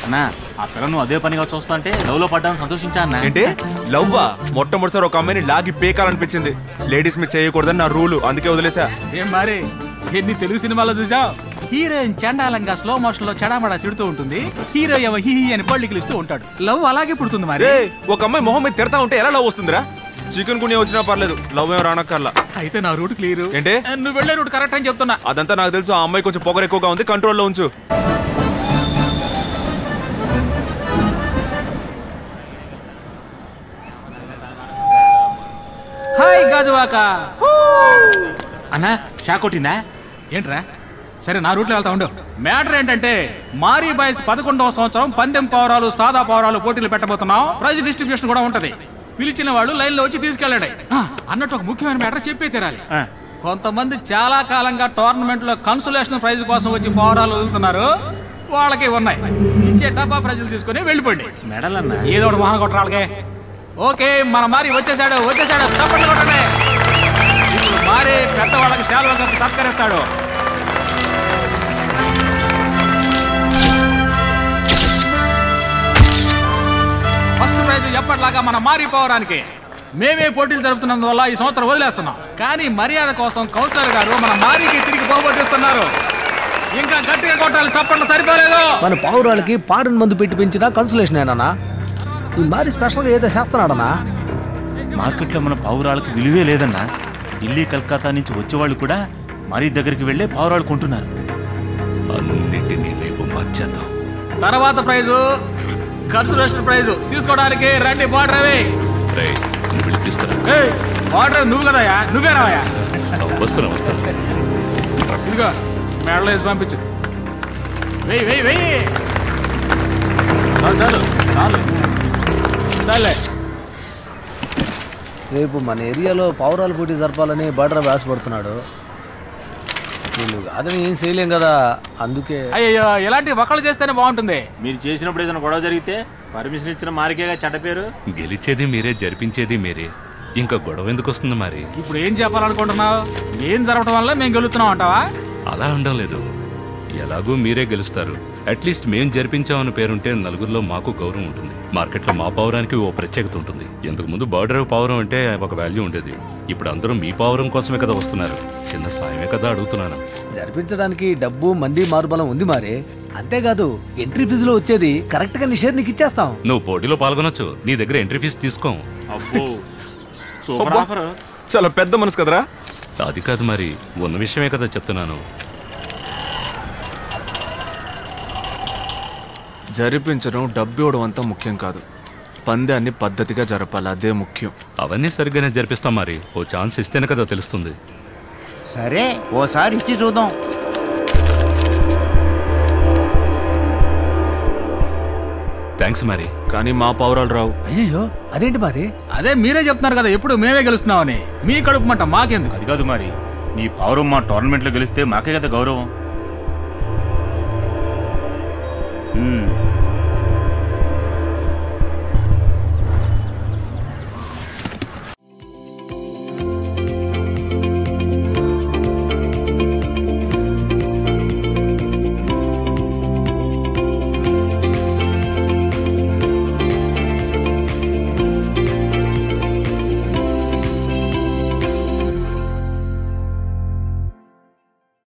అన్నా ఆ పిల్ల నువ్వు అదే పనిగా చూస్తా అంటే లవ్ లో పడ్డాను సంతోషించా అన్న ఏంటి లవ్వా మొట్టమొదటిసారి ఒక అమ్మాయిని లాగి పేకాలనిపించింది లేడీస్ మీద చేయకూడదని నా రూలు అందుకే వదిలేసా ఏం మరి ఎన్ని తెలుగు సినిమాలో చూసావు హీరోయిన్ చండాలంగా స్లో మోషన్ లో చెడామడా తిడుతూ ఉంటుంది హీరో ఏమో హీ హీ అని పళ్ళికిలు ఇస్తూ ఉంటాడు లవ్ అలాగే పుడుతుంది మరి రే ఒక అమ్మాయి మొహం మీద తిడతా ఉంటే ఎలా లవ్ వస్తుందిరా చికెన్ గుణ్య వచ్చినా పర్లేదు లవ్ ఏం రానక్కర్లా అయితే నా రూట్ క్లియర్ ఏంటి? నువ్వు వెళ్ళే రూట్ కరెక్ట్ అని చెప్తున్నా అదంతా నాకు తెలుసు ఆ అమ్మాయి కొంచెం పొగరు ఎక్కువగా ఉంది కంట్రోల్లో ఉంచు హాయ్ గాజువాక అన్నా షాక్ కొట్టిందా ఏంట్రా సరే నా రూట్లో వెళ్తా ఉండు మ్యాటర్ ఏంటంటే మారీ బాయ్స్ పదకొండవ సంవత్సరం పందెం పౌరాలు సాదా పౌరాలు పోటీలు పెట్టబోతున్నాం ప్రైజ్ డిస్ట్రిబ్యూషన్ కూడా ఉంటది పిలిచిన వాళ్ళు లైన్ లో వచ్చి తీసుకెళ్ళండి ఆ, అన్నట్టు ఒక ముఖ్యమైన మ్యాటర్ చెప్పే తీరాలి ఆ. కొంతమంది చాలా కాలంగా టోర్నమెంట్ లో కన్సులేషన్ ప్రైజ్ కోసం వచ్చి పౌరాలు వదులుతున్నారు వాళ్ళకి ఉన్నాయి ఇచ్చే టపా ప్రైజులు తీసుకుని వెళ్ళిపోండి మెడల్ అన్నా ఏదో ఒకటి వాహన కొట్టరా వాళ్ళకి ఓకే మన మారి వచ్చేసాడు వచ్చేసాడు చప్పట్లు కొట్టండి ఇప్పుడు మారి పెద్దవాళ్ళకి శాలువా కప్పి సత్కరిస్తాడు ఫస్ట్ ప్రైజ్ ఎప్పటిలాగా మన మారిపోవడానికి మేమే పోటీలు జరుపుతున్నందువల్ల ఈ సంవత్సరం వదిలేస్తున్నాం కానీ మర్యాద కోసం కౌన్సిలర్ గారు మన మారికి తిరిగి పోగొట్టిస్తున్నారు ఇంకా గట్టిగా కొట్టాలి చప్పట్లు సరిపోలేదు మన పావురాలకి పారన్ మందు పెట్టి పెంచిన కన్సులేషన్ ఏనా ఈ మారి స్పెషల్గా ఏదో చేస్తున్నాడనా మార్కెట్లో మన పావురాలకు విలువే లేదన్నా ఢిల్లీ కలకత్తా నుంచి వచ్చేవాళ్ళు కూడా మరీ దగ్గరికి వెళ్ళే పావురాలు కొంటున్నారు అన్నిటినీ రేపు మార్చేద్దాం తర్వాత ప్రైజు కన్సర్వేషన్ ప్రైజు తీసుకోవడానికి రండి బార్డర్ అవి రే నువ్వు వెళ్ళి తీసుకురా బార్డర్ నువ్వు కదయా నువ్వే రావయా వస్తున్నా వస్తున్నా ఇదిగో మెడలో వేసి పంపించు వెయ్యి వెయ్యి వెయ్యి చాలు చాలు చాలు చాలే రేపు మన ఏరియాలో పావురాల పోటీ జరపాలని బార్డర్ ఆశపడుతున్నాడు వీళ్ళు కాదని ఏం చేయలేం కదా అందుకే అయ్యో ఇలాంటి ఒకళ్ళు చేస్తేనే బాగుంటుంది మీరు చేసినప్పుడు ఏదైనా గొడవ జరిగితే పర్మిషన్ ఇచ్చిన మారికేగా చెడ్డ పేరు గెలిచేది మీరే జరిపించేది మీరే ఇంకా గొడవ ఎందుకు వస్తుంది మరి ఇప్పుడు ఏం చెప్పాలనుకుంటున్నావు ఏం జరగడం వల్ల మేము గెలుస్తున్నాం అంటావా అలా అనడం లేదు ఎలాగూ మీరే గెలుస్తారు అట్లీస్ట్ మేం జరిపించామని పేరుంటే నలుగురిలో మాకు గౌరవం ఉంటుంది మార్కెట్లో మా పౌరానికి ఓ ప్రత్యేకత ఉంటుంది ఇంతకు ముందు బార్డర్ పౌరం అంటే ఒక వాల్యూ ఉండేది ఇప్పుడు అందరూ మీ పౌరం కోసమే కదా వస్తున్నారు చిన్న సాయమే కదా అడుగుతున్నాను జరిపించడానికి డబ్బు మంది మారుబలం ఉంది మరి అంతేకాదు ఎంట్రీ ఫీజులో వచ్చేది కరెక్ట్గా నీ షేర్ నీకు ఇచ్చేస్తాం నువ్వు పోటీలో పాల్గొనొచ్చు నీ దగ్గర ఎంట్రీ ఫీజు తీసుకోం అబ్బో సూపర్ అబ్బా. ఆఫర్ చాలా పెద్ద మనసు కదరా అది కాదు మరి ఉన్న విషయమే కదా చెప్తున్నాను జరిపించడం డబ్బు ఇవ్వడం అంతా ముఖ్యం కాదు పందాన్ని పద్ధతిగా జరపాలి అదే ముఖ్యం అవన్నీ సరిగ్గానే జరిపిస్తాం మరి ఓ ఛాన్స్ ఇస్తేనే కదా తెలుస్తుంది సరే ఓసారి ఇచ్చి చూద్దాం థ్యాంక్స్ మరి కానీ మా పౌరాలు రావు అయ్యో అదేంటి మరి అదే మీరే చెప్తున్నారు కదా ఎప్పుడు మేమే గెలుస్తున్నామని మీ కడుపు మంట మాకెందుకు అది కాదు మరి నీ పౌరం మా టోర్నమెంట్లో గెలిస్తే మాకే కదా గౌరవం ఉమ్,